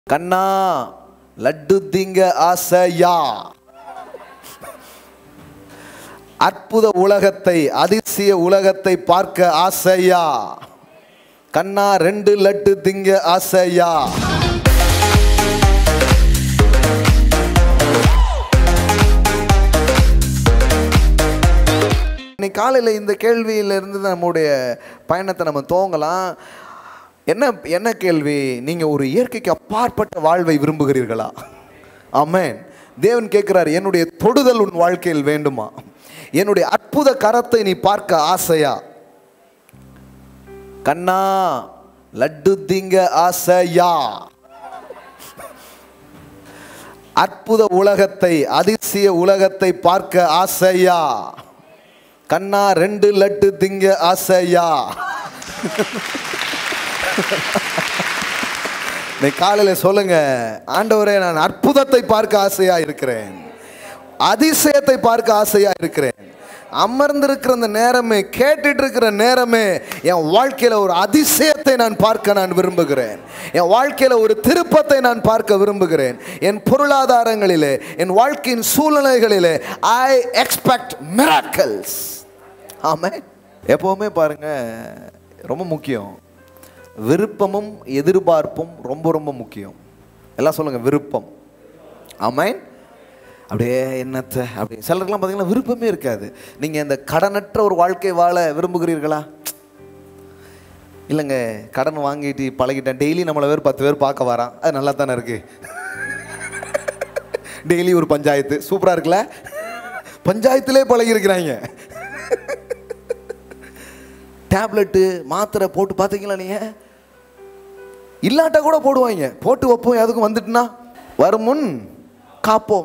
கண்ணா லட்டு திங்க ஆசையா அற்புத உலகத்தை அதிசய உலகத்தை பார்க்க ஆசையா கண்ணா ரெண்டு லட்டு திங்க ஆசையா இன்னைக்கு காலையில் இந்த கேள்வியிலிருந்து தான் நம்முடைய பயணத்தை நம்ம துவங்கலாம் என்ன என்ன கேள்வி நீங்கள் ஒரு இயற்கைக்கு அப்பாற்பட்ட வாழ்வை விரும்புகிறீர்களா ஆமென் தேவன் கேட்குறார் என்னுடைய தொடுதல் உன் வாழ்க்கையில் வேண்டுமா என்னுடைய அற்புத கரத்தை நீ பார்க்க ஆசையா கண்ணா லட்டு திங்க ஆசையா அற்புத உலகத்தை அதிசய உலகத்தை பார்க்க ஆசையா கண்ணா ரெண்டு லட்டு திங்க ஆசையா இன்னைக்கு காலையில் சொல்லுங்க ஆண்டவரே நான் அற்புதத்தை பார்க்க ஆசையா இருக்கிறேன் அதிசயத்தை பார்க்க ஆசையா இருக்கிறேன் அமர்ந்திருக்கிற அந்த நேரமே கேட்டுட்டு இருக்கிற நேரமே என் வாழ்க்கையில ஒரு அதிசயத்தை நான் பார்க்க நான் விரும்புகிறேன் என் வாழ்க்கையில ஒரு திருப்பத்தை நான் பார்க்க விரும்புகிறேன் என் பொருளாதாரங்களிலே என் வாழ்க்கையின் சூழ்நிலைகளிலே ஐ எக்ஸ்பெக்ட் மிராக்கல்ஸ் ஆமே எப்பவுமே பாருங்க ரொம்ப முக்கியம் விருப்பமும் எதிர்பார்ப்பும் ரொம்ப ரொம்ப முக்கியம் எல்லாம் சொல்லுங்க விருப்பம் ஆமேன் அப்படியே என்னத்தை அப்படி சிலருக்குலாம் பார்த்தீங்கன்னா விருப்பமே இருக்காது நீங்கள் இந்த கடனற்ற ஒரு வாழ்க்கை வாழ விரும்புகிறீர்களா இல்லைங்க கடன் வாங்கிட்டு பழகிட்டேன் டெய்லி நம்மளை பேர் பத்து பேர் பார்க்க வரான் அது நல்லா தானே இருக்கு டெய்லி ஒரு பஞ்சாயத்து சூப்பராக இருக்குல்ல பஞ்சாயத்திலே பழகிருக்கிறாங்க டேப்லெட்டு மாத்திரை போட்டு பார்த்தீங்களா நீங்கள் இல்லாட்டா கூட போடுவாங்க போட்டு வைப்போம் எதுக்கும் வந்துட்டுனா வரும் முன் காப்போம்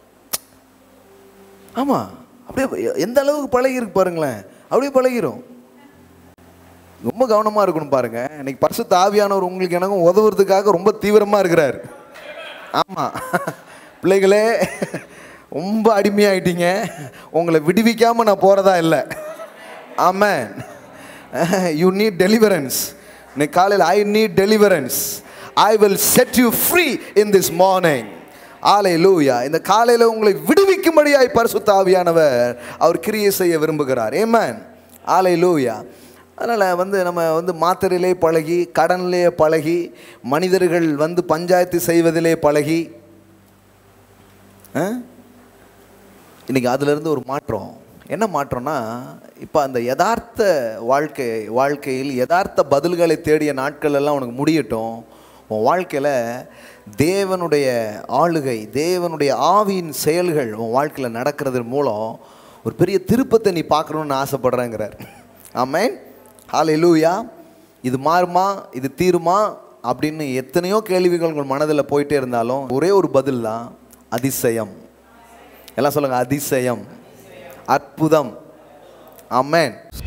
ஆமாம் அப்படியே எந்த அளவுக்கு பழகிருக்கு பாருங்களேன் அப்படியே பழகிரும் ரொம்ப கவனமாக இருக்கணும் பாருங்க இன்னைக்கு பரிசுத்த ஆவியானவர் உங்களுக்கு எனக்கும் உதவுறதுக்காக ரொம்ப தீவிரமாக இருக்கிறார் ஆமாம் பிள்ளைகளே ரொம்ப அடிமையாயிட்டீங்க உங்களை விடுவிக்காமல் நான் போகிறதா இல்லை ஆமாம் யூ நீட் டெலிவரன்ஸ் இன்னைக்கு காலையில் I need deliverance I will set you free in this morning alleluia இந்த காலையில் உங்களை விடுவிக்கும்படியாய் பரிசுத்த ஆவியானவர் அவர் கிரியை செய்ய விரும்புகிறார் ஏமேன் ஆலை லூயா அதனால் வந்து நம்ம வந்து மாத்திரையிலே பழகி கடனிலே பழகி மனிதர்கள் வந்து பஞ்சாயத்து செய்வதிலே பழகி ஆ? இன்னைக்கு அதுலேருந்து ஒரு மாற்றம் என்ன மாற்றம்னா இப்போ அந்த யதார்த்த வாழ்க்கை வாழ்க்கையில் யதார்த்த பதில்களை தேடிய நாட்கள் எல்லாம் உனக்கு முடியட்டும் உன் வாழ்க்கையில் தேவனுடைய ஆளுகை தேவனுடைய ஆவியின் செயல்கள் உன் வாழ்க்கையில் நடக்கிறது மூலம் ஒரு பெரிய திருப்பத்தை நீ பார்க்கணுன்னு ஆசைப்படுறேங்கிறார் ஆமேன் ஹாலே லூயா இது மாறுமா இது தீருமா அப்படின்னு எத்தனையோ கேள்விகள் உங்கள் மனதில் போயிட்டே இருந்தாலும் ஒரே ஒரு பதில் தான் அதிசயம் எல்லாம் சொல்லுங்க அதிசயம் அற்புதம் ஆமென்